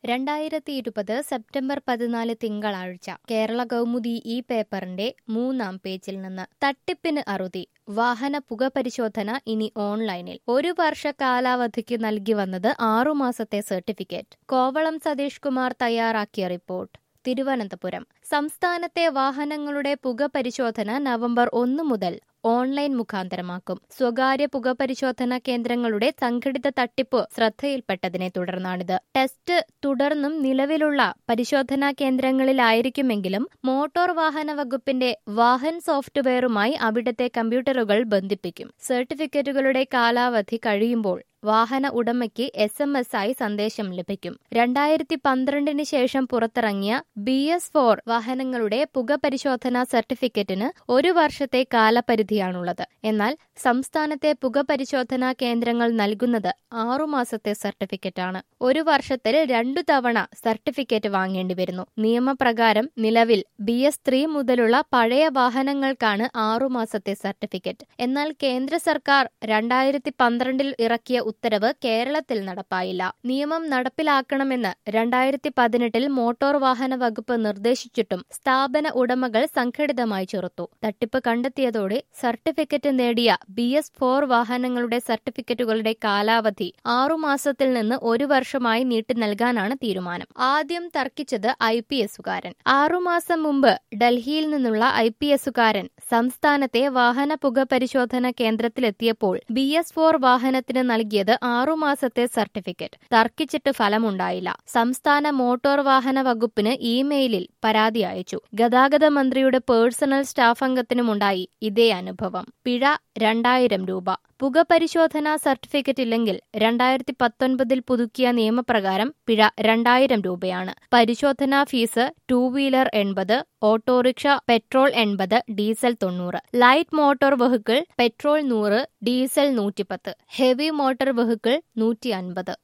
രണ്ടായിരത്തി ഇരുപത് സെപ്റ്റംബർ പതിനാല് തിങ്കളാഴ്ച കേരള കൗമുദി ഈ പേപ്പറിന്റെ മൂന്നാം പേജിൽ നിന്ന് തട്ടിപ്പിന് അറുതി വാഹന പുക പരിശോധന ഇനി ഓൺലൈനിൽ ഒരു വർഷ കാലാവധിക്ക് നൽകി വന്നത് ആറുമാസത്തെ സർട്ടിഫിക്കറ്റ് കോവളം സതീഷ് കുമാർ തയ്യാറാക്കിയ റിപ്പോർട്ട് തിരുവനന്തപുരം സംസ്ഥാനത്തെ വാഹനങ്ങളുടെ പുക പരിശോധന നവംബർ ഒന്ന് മുതൽ ഓൺലൈൻ മുഖാന്തരമാക്കും സ്വകാര്യ പുകപരിശോധനാ കേന്ദ്രങ്ങളുടെ സംഘടിത തട്ടിപ്പ് ശ്രദ്ധയിൽപ്പെട്ടതിനെ തുടർന്നാണിത് ടെസ്റ്റ് തുടർന്നും നിലവിലുള്ള പരിശോധനാ കേന്ദ്രങ്ങളിലായിരിക്കുമെങ്കിലും മോട്ടോർ വാഹന വകുപ്പിന്റെ വാഹൻ സോഫ്റ്റ്വെയറുമായി അവിടുത്തെ കമ്പ്യൂട്ടറുകൾ ബന്ധിപ്പിക്കും സർട്ടിഫിക്കറ്റുകളുടെ കാലാവധി കഴിയുമ്പോൾ വാഹന ഉടമയ്ക്ക് എസ് എം എസ് ആയി സന്ദേശം ലഭിക്കും രണ്ടായിരത്തി പന്ത്രണ്ടിന് ശേഷം പുറത്തിറങ്ങിയ ബി എസ് ഫോർ വാഹനങ്ങളുടെ പുക പരിശോധനാ സർട്ടിഫിക്കറ്റിന് ഒരു വർഷത്തെ കാലപരിധിയാണുള്ളത് എന്നാൽ സംസ്ഥാനത്തെ പുക പരിശോധനാ കേന്ദ്രങ്ങൾ നൽകുന്നത് ആറുമാസത്തെ സർട്ടിഫിക്കറ്റാണ് ഒരു വർഷത്തിൽ രണ്ടു തവണ സർട്ടിഫിക്കറ്റ് വാങ്ങേണ്ടി വരുന്നു നിയമപ്രകാരം നിലവിൽ ബി എസ് ത്രീ മുതലുള്ള പഴയ വാഹനങ്ങൾക്കാണ് ആറുമാസത്തെ സർട്ടിഫിക്കറ്റ് എന്നാൽ കേന്ദ്ര സർക്കാർ രണ്ടായിരത്തി പന്ത്രണ്ടിൽ ഇറക്കിയ ഉത്തരവ് കേരളത്തിൽ നടപ്പായില്ല നിയമം നടപ്പിലാക്കണമെന്ന് രണ്ടായിരത്തി പതിനെട്ടിൽ മോട്ടോർ വാഹന വകുപ്പ് നിർദ്ദേശിച്ചിട്ടും സ്ഥാപന ഉടമകൾ സംഘടിതമായി ചെറുത്തു തട്ടിപ്പ് കണ്ടെത്തിയതോടെ സർട്ടിഫിക്കറ്റ് നേടിയ ബി എസ് ഫോർ വാഹനങ്ങളുടെ സർട്ടിഫിക്കറ്റുകളുടെ കാലാവധി ആറുമാസത്തിൽ നിന്ന് ഒരു വർഷമായി നീട്ടി നൽകാനാണ് തീരുമാനം ആദ്യം തർക്കിച്ചത് ഐ പി എസുകാരൻ ആറുമാസം മുമ്പ് ഡൽഹിയിൽ നിന്നുള്ള ഐ പി എസുകാരൻ സംസ്ഥാനത്തെ വാഹന പുക പരിശോധന കേന്ദ്രത്തിലെത്തിയപ്പോൾ ബി എസ് ഫോർ വാഹനത്തിന് നൽകിയത് ആറുമാസത്തെ സർട്ടിഫിക്കറ്റ് തർക്കിച്ചിട്ട് ഫലമുണ്ടായില്ല സംസ്ഥാന മോട്ടോർ വാഹന വകുപ്പിന് ഇമെയിലിൽ പരാതി അയച്ചു ഗതാഗത മന്ത്രിയുടെ പേഴ്സണൽ സ്റ്റാഫ് അംഗത്തിനുമുണ്ടായി ഇതേ അനുഭവം പിഴ രണ്ടായിരം രൂപ പുക പരിശോധനാ സർട്ടിഫിക്കറ്റ് ഇല്ലെങ്കിൽ രണ്ടായിരത്തി പത്തൊൻപതിൽ പുതുക്കിയ നിയമപ്രകാരം പിഴ രണ്ടായിരം രൂപയാണ് പരിശോധനാ ഫീസ് ടൂ വീലർ എൺപത് ഓട്ടോറിക്ഷ പെട്രോൾ എൺപത് ഡീസൽ തൊണ്ണൂറ് ലൈറ്റ് മോട്ടോർ വെഹിക്കിൾ പെട്രോൾ നൂറ് ഡീസൽ നൂറ്റിപ്പത്ത് ഹെവി മോട്ടോർ വെഹിക്കിൾ നൂറ്റി അൻപത്